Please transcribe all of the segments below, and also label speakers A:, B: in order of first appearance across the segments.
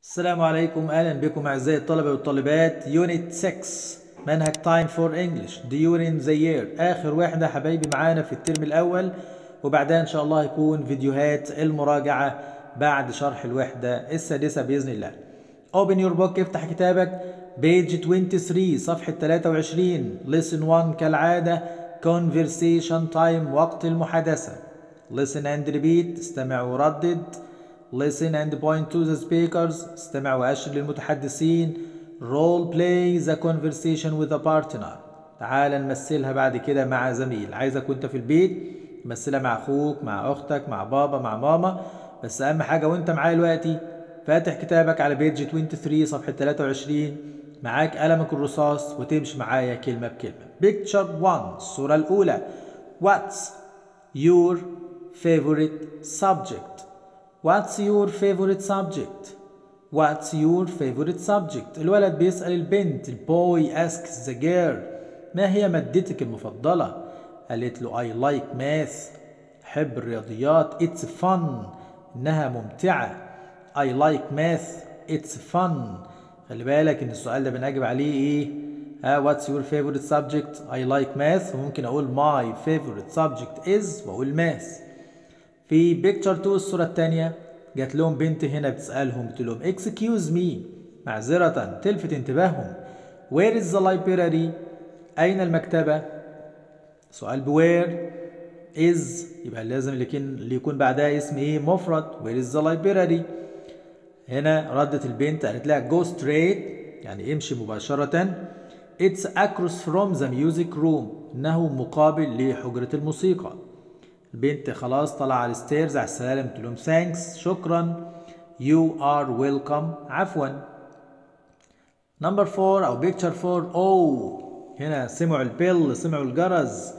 A: السلام عليكم اهلا بكم اعزائي الطلبه والطالبات يونت 6 منهج تايم فور انجلش ديورين ذا يير اخر واحده حبايبي معانا في الترم الاول وبعدها ان شاء الله هيكون فيديوهات المراجعه بعد شرح الوحده السادسه باذن الله open your book افتح كتابك page 23 صفحه 23 listen 1 كالعاده conversation time وقت المحادثه listen and repeat استمع وردد listen and point to the speakers استمع وأشر للمتحدثين role play the conversation with a partner تعال نمثلها بعد كده مع زميل عايزك وانت في البيت تمثلها مع اخوك مع اختك مع بابا مع ماما بس اهم حاجه وانت معايا دلوقتي فاتح كتابك على بيج 23 صفحه 23 معاك قلمك الرصاص وتمشي معايا كلمه بكلمه picture 1 الصوره الاولى what's your favorite subject What's your favorite subject? What's your favorite subject? الولد بيسأل البنت البوي asks the girl ما هي مادتك المفضلة؟ قالت له I like math أحب الرياضيات It's fun إنها ممتعة I like math It's fun خلي بالك إن السؤال ده بنجيب عليه إيه؟ ها What's your favorite subject? I like math وممكن أقول my favorite subject is وأقول math في بيكتشر 2 الصورة الثانية جات لهم بنت هنا بتسألهم بتقول لهم اكسكيوز مي معذرة تلفت انتباههم وير از ذا library أين المكتبة؟ سؤال بوير از يبقى لازم اللي يكون بعدها اسم ايه مفرد وير از ذا library هنا ردت البنت قالت لها جو ستريت يعني امشي مباشرة It's across from the music room إنه مقابل لحجرة الموسيقى البنت خلاص طلع على الستيرز على السلالم تقول لهم ثانكس شكرا يو ار ويلكم عفوا نمبر 4 او بيكتشر 4 او هنا سمعوا البيل سمعوا الجرس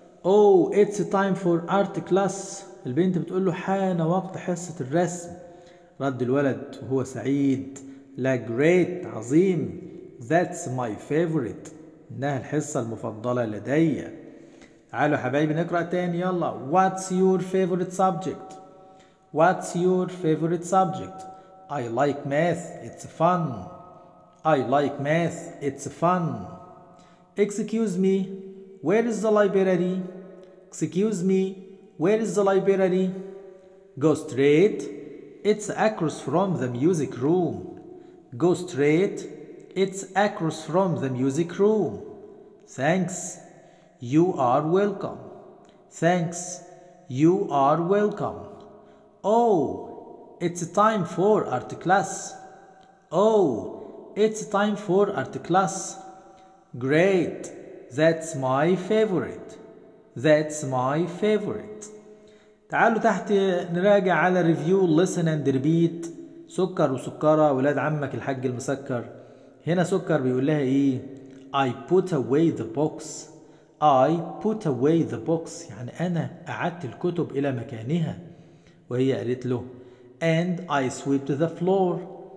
A: او اتس تايم فور ارت كلاس البنت بتقول له حان وقت حصه الرسم رد الولد وهو سعيد لا جريت عظيم ذاتس ماي فيفورت انها الحصه المفضله لدي تعالوا يا حبايبي نقرا تاني يلا What's your favorite subject What's your favorite subject I like math it's fun I like math it's fun Excuse me where is the library Excuse me where is the library Go straight it's across from the music room Go straight it's across from the music room Thanks You are welcome. Thanks. You are welcome. Oh, it's time for art class. Oh, it's time for art class. Great. That's my favorite. That's my favorite. تعالوا تحت نراجع على ريفيو listen and repeat سكر وسكرة ولاد عمك الحاج المسكر هنا سكر بيقول لها ايه I put away the box I put away the box يعني أنا أعدت الكتب إلى مكانها وهي قالت له and I swept the floor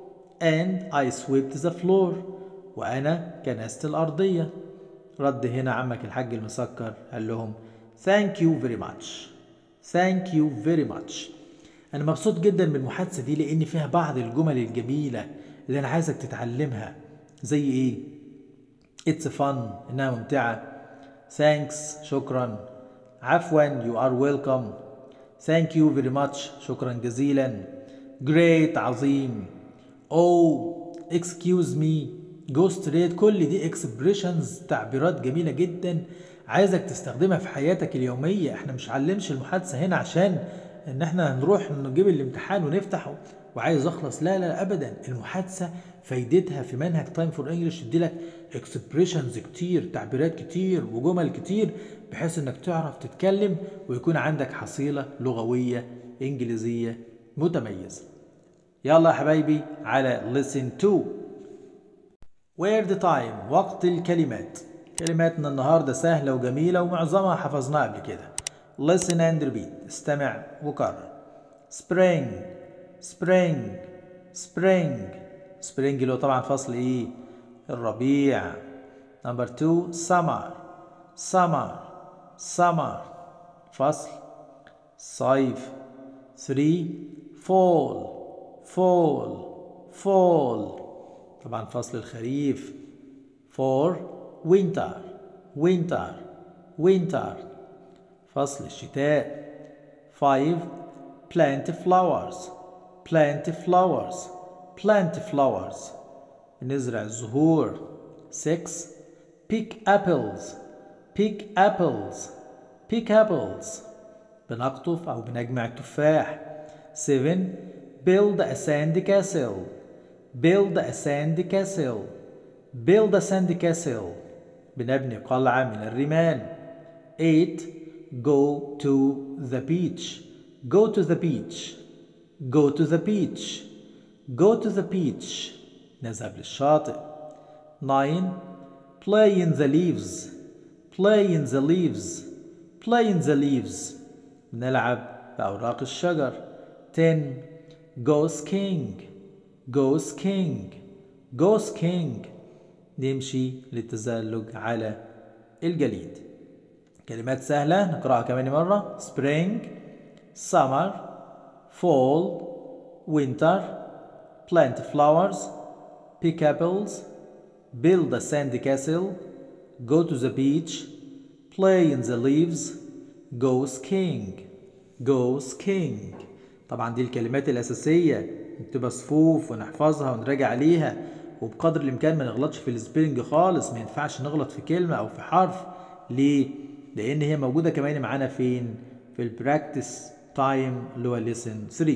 A: and I swept the floor وأنا كنست الأرضية رد هنا عمك الحاج المسكر قال لهم thank you very much thank you very much أنا مبسوط جدا من المحادثة دي لأن فيها بعض الجمل الجميلة اللي أنا عايزك تتعلمها زي إيه it's fun إنها ممتعة thanks شكرا عفوا you are welcome thank you very much شكرا جزيلا great عظيم oh excuse me go straight كل دي expressions تعبيرات جميلة جدا عايزك تستخدمها في حياتك اليومية احنا مش علمش المحادثة هنا عشان ان احنا نروح نجيب الامتحان ونفتحه وعايز اخلص لا لا ابدا المحادثة فايدتها في منهج تايم فور انجلش تديلك اكسبريشنز كتير تعبيرات كتير وجمل كتير بحيث انك تعرف تتكلم ويكون عندك حصيلة لغوية انجليزية متميزة يلا يا حبايبي على listen to word time وقت الكلمات كلماتنا النهاردة سهلة وجميلة ومعظمها حفظناها قبل كده listen and repeat استمع وكرر spring spring spring spring اللي هو طبعا فصل ايه الربيع نمبر 2 summer summer summer فصل صيف 3 fall fall fall طبعا فصل الخريف four winter winter winter فصل الشتاء five plant flowers plant flowers plant flowers نزرع الزهور six pick apples pick apples pick apples بنقطف أو بنجمع التفاح 7 build a sand castle build a sand castle build a sand castle بنبني قلعة من الرمال 8 go to the beach go to the beach go to the beach go to the beach نذهب للشاطئ 9 play in the leaves play in the leaves play in the leaves نلعب بأوراق الشجر 10 go skiing go skiing go skiing نمشي للتزلج على الجليد كلمات سهلة نقرأها كمان مرة spring summer fall winter plant flowers pick apples build a sandy castle go to the beach play in the leaves go skiing go skiing طبعا دي الكلمات الأساسية نكتبها صفوف ونحفظها ونراجع عليها وبقدر الإمكان ما نغلطش في السبيلنج خالص ما ينفعش نغلط في كلمة أو في حرف ليه؟ لأن هي موجودة كمان معانا فين؟ في البراكتس تايم اللي هو ليسن 3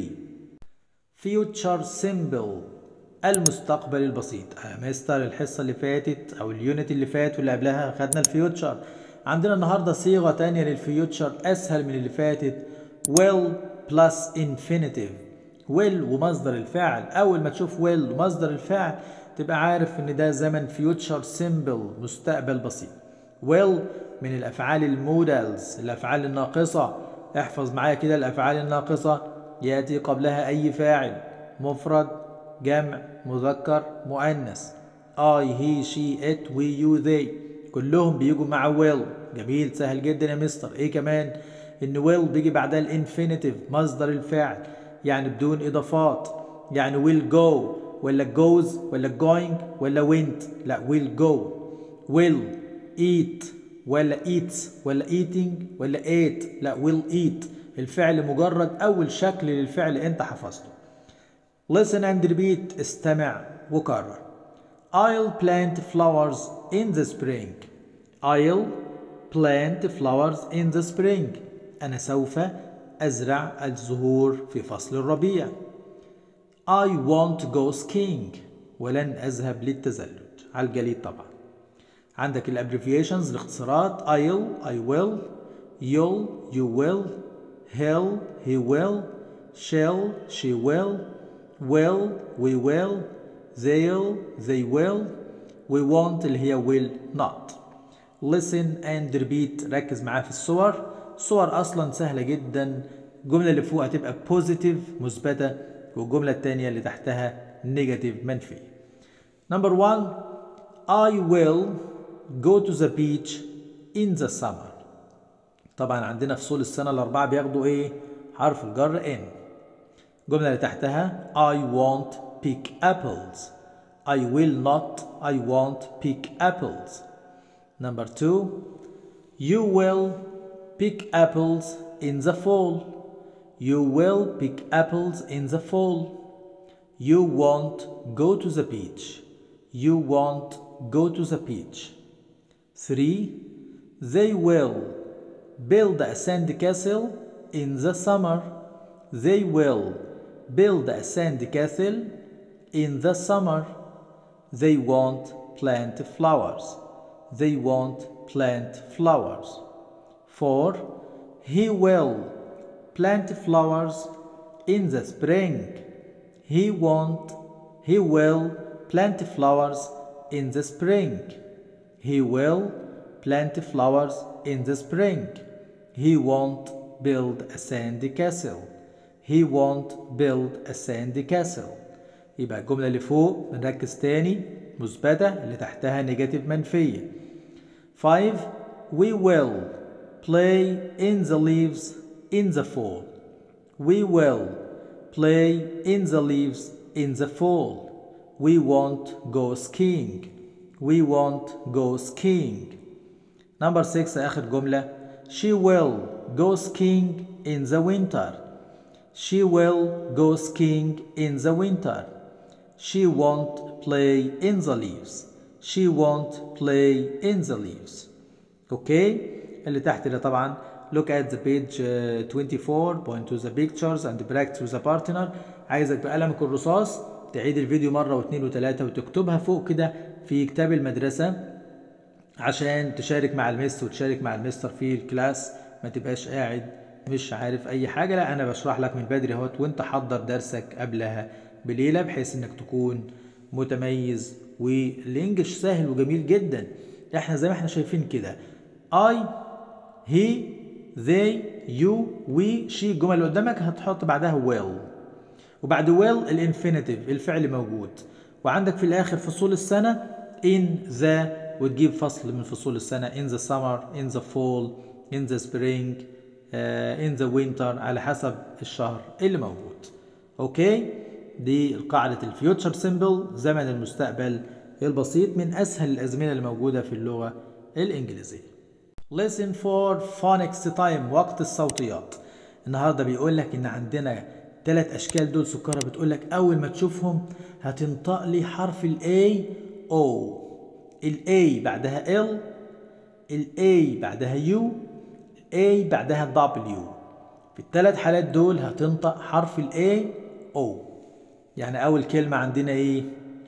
A: future simple المستقبل البسيط يا مستر الحصة اللي فاتت أو اليونت اللي فات واللي قبلها خدنا الفيوتشر عندنا النهاردة صيغة تانية للفيوتشر أسهل من اللي فاتت will plus infinitive will ومصدر الفعل أول ما تشوف will ومصدر الفعل تبقى عارف إن ده زمن future simple مستقبل بسيط will من الأفعال المودلز الأفعال الناقصة احفظ معايا كده الأفعال الناقصة يأتي قبلها أي فاعل مفرد جمع مذكر مؤنث I he she it we you they كلهم بيجوا مع will جميل سهل جدا يا مستر ايه كمان ان will بيجي بعدها الانفينيتيف مصدر الفعل يعني بدون اضافات يعني will go ولا goes ولا going ولا went لا will go will eat ولا eats ولا eating ولا ate لا will eat الفعل مجرد اول شكل للفعل انت حفظته listen and repeat استمع وكرر I'll plant flowers in the spring I'll plant flowers in the spring أنا سوف أزرع الزهور في فصل الربيع I want to go skiing ولن أذهب للتزلج على الجليد طبعا عندك الابريفيشنز الاختصارات I'll I will you'll you will he'll he will shall she will will we will they'll they will we want اللي هي will not listen and repeat ركز معايا في الصور الصور اصلا سهله جدا الجمله اللي فوق هتبقى positive مثبته والجمله الثانيه اللي تحتها negative منفيه number one I will go to the beach in the summer طبعا عندنا فصول السنه الاربعه بياخدوا ايه حرف الجر in الجمله اللي تحتها I won't pick apples I will not I won't pick apples number two you will pick apples in the fall you will pick apples in the fall you won't go to the beach you won't go to the beach three they will build a sand castle in the summer they will build a sand castle in the summer they won't plant flowers they won't plant flowers four he will plant flowers in the spring he won't he will plant flowers in the spring he will plant flowers in the spring he won't build a sandy castle he won't build a sandy castle يبقى الجملة اللي فوق نركز تاني مثبتة اللي تحتها نيجاتيف منفية 5 we will play in the leaves in the fall we will play in the leaves in the fall we won't go skiing we won't go skiing number 6 آخر جملة she will go skiing in the winter she will go skiing in the winter she won't play in the leaves she won't play in the leaves اوكي اللي تحت ده طبعا look at the page uh, 24 point to the pictures and practice with a partner عايزك بقلمك الرصاص تعيد الفيديو مرة واثنين وثلاثة وتكتبها فوق كده في كتاب المدرسة عشان تشارك مع المس وتشارك مع المستر في الكلاس ما تبقاش قاعد مش عارف اي حاجة لا انا بشرح لك من بدري اهوت وانت حضر درسك قبلها بليلة بحيث انك تكون متميز والانجليش سهل وجميل جدا احنا زي ما احنا شايفين كده I he they you we she الجمل اللي قدامك هتحط بعدها will وبعد will الانفينيتيف الفعل موجود وعندك في الاخر فصول السنة in the وتجيب فصل من فصول السنة in the summer in the fall in the spring uh, in the winter على حسب الشهر اللي موجود اوكي دي قاعدة الفيوتشر سيمبل زمن المستقبل البسيط من اسهل الازمنة اللي موجودة في اللغة الانجليزية Listen for phonics time وقت الصوتيات النهارده بيقول لك ان عندنا ثلاث اشكال دول سكره بتقول لك اول ما تشوفهم هتنطق لي حرف الاي او الاي بعدها ال الاي بعدها يو الاي بعدها دبليو في الثلاث حالات دول هتنطق حرف الاي او يعني اول كلمه عندنا ايه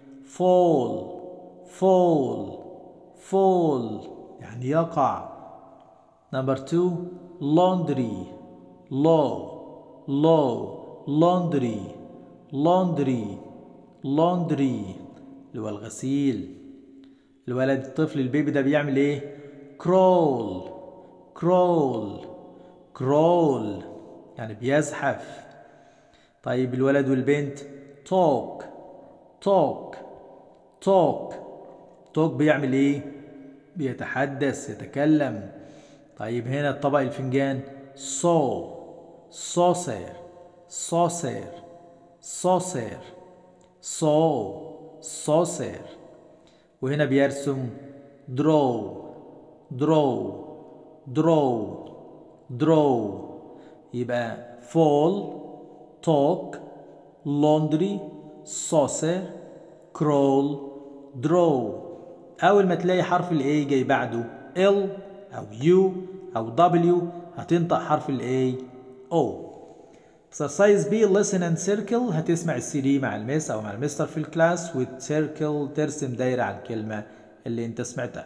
A: فول فول فول يعني يقع نمبر 2 laundry law law laundry laundry laundry اللي هو الغسيل الولد الطفل البيبي ده بيعمل ايه crawl crawl crawl يعني بيزحف طيب الولد والبنت talk talk talk talk بيعمل ايه بيتحدث يتكلم طيب هنا الطبق الفنجان so saucer saucer saucer so saucer وهنا بيرسم draw draw draw draw يبقى fall talk laundry saucer crawl draw أول ما تلاقي حرف ال A جاي بعده L أو U أو W هتنطق حرف ال A O exercise B listen and circle هتسمع السي دي مع المس أو مع المستر في الكلاس وتسيركل ترسم دايرة على الكلمة اللي أنت سمعتها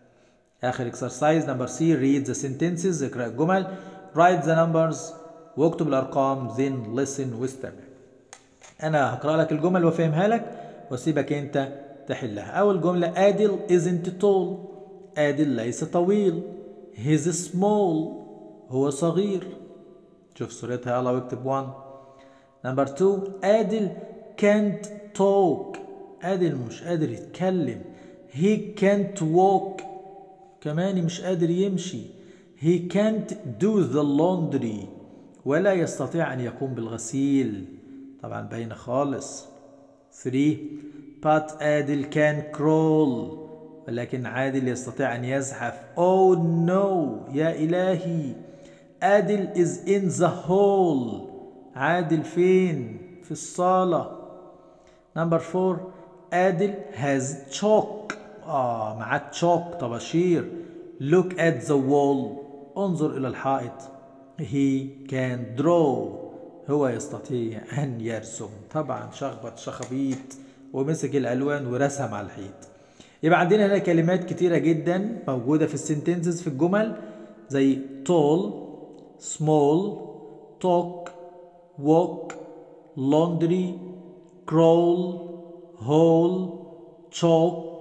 A: آخر exercise number C read the sentences اقرأ الجمل write the numbers واكتب الأرقام then listen واستمع أنا هقرأ لك الجمل وأفهمها لك وأسيبك أنت تحلها أول جملة عادل isn't tall عادل ليس طويل he's small هو صغير شوف صورتها يلا واكتب 1 نمبر 2 عادل can't talk عادل مش قادر يتكلم he can't walk كمان مش قادر يمشي he can't do the laundry ولا يستطيع أن يقوم بالغسيل طبعا باينة خالص 3 but عادل can crawl ولكن عادل يستطيع أن يزحف oh no يا إلهي عادل is in the hall عادل فين في الصالة نمبر 4 عادل has chalk آه معاه chalk طباشير look at the wall انظر إلى الحائط he can draw هو يستطيع أن يرسم طبعا شخبط شخبيط ومسك الألوان ورسم على الحيط يبقى عندنا هنا كلمات كتيرة جدا موجودة في السنتنسز في الجمل زي tall small talk walk laundry crawl hole chalk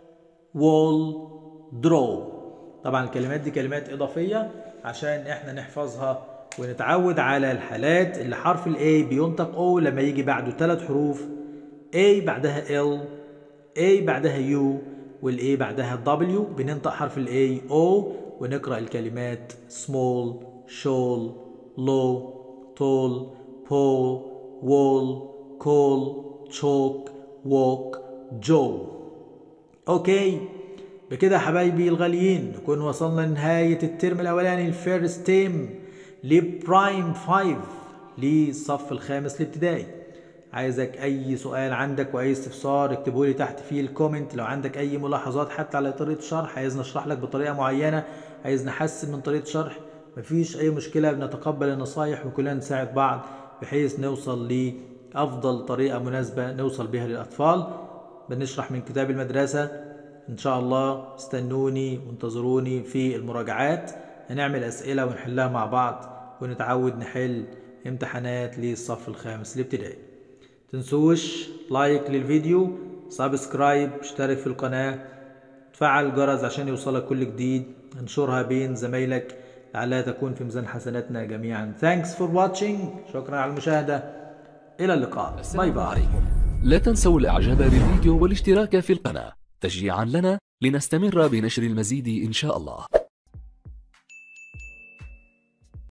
A: wall draw طبعا الكلمات دي كلمات إضافية عشان احنا نحفظها ونتعود على الحالات اللي حرف ال A بينطق O لما يجي بعده ثلاث حروف A بعدها L A بعدها U وال A بعدها W بننطق حرف ال A O ونقرأ الكلمات small shawl low tall pole wall call chalk walk جو اوكي بكده يا حبايبي الغاليين نكون وصلنا لنهاية الترم الأولاني الفيرست تيم لبرايم 5 للصف الخامس الابتدائي عايزك أي سؤال عندك وأي استفسار اكتبه لي تحت في الكومنت لو عندك أي ملاحظات حتى على طريقة الشرح عايز نشرح لك بطريقة معينة عايز نحسن من طريقة الشرح مفيش أي مشكلة بنتقبل النصايح وكلنا نساعد بعض بحيث نوصل لأفضل طريقة مناسبة نوصل بها للأطفال بنشرح من كتاب المدرسة إن شاء الله استنوني وانتظروني في المراجعات هنعمل أسئلة ونحلها مع بعض ونتعود نحل امتحانات للصف الخامس الابتدائي تنسوش لايك للفيديو سبسكرايب اشترك في القناة تفعل الجرس عشان يوصلك كل جديد انشرها بين زمايلك لعلها تكون في ميزان حسناتنا جميعا Thanks for watching شكرا على المشاهدة إلى اللقاء باي باي
B: عليكم لا تنسوا الاعجاب بالفيديو والاشتراك في القناة تشجيعا لنا لنستمر بنشر المزيد ان شاء الله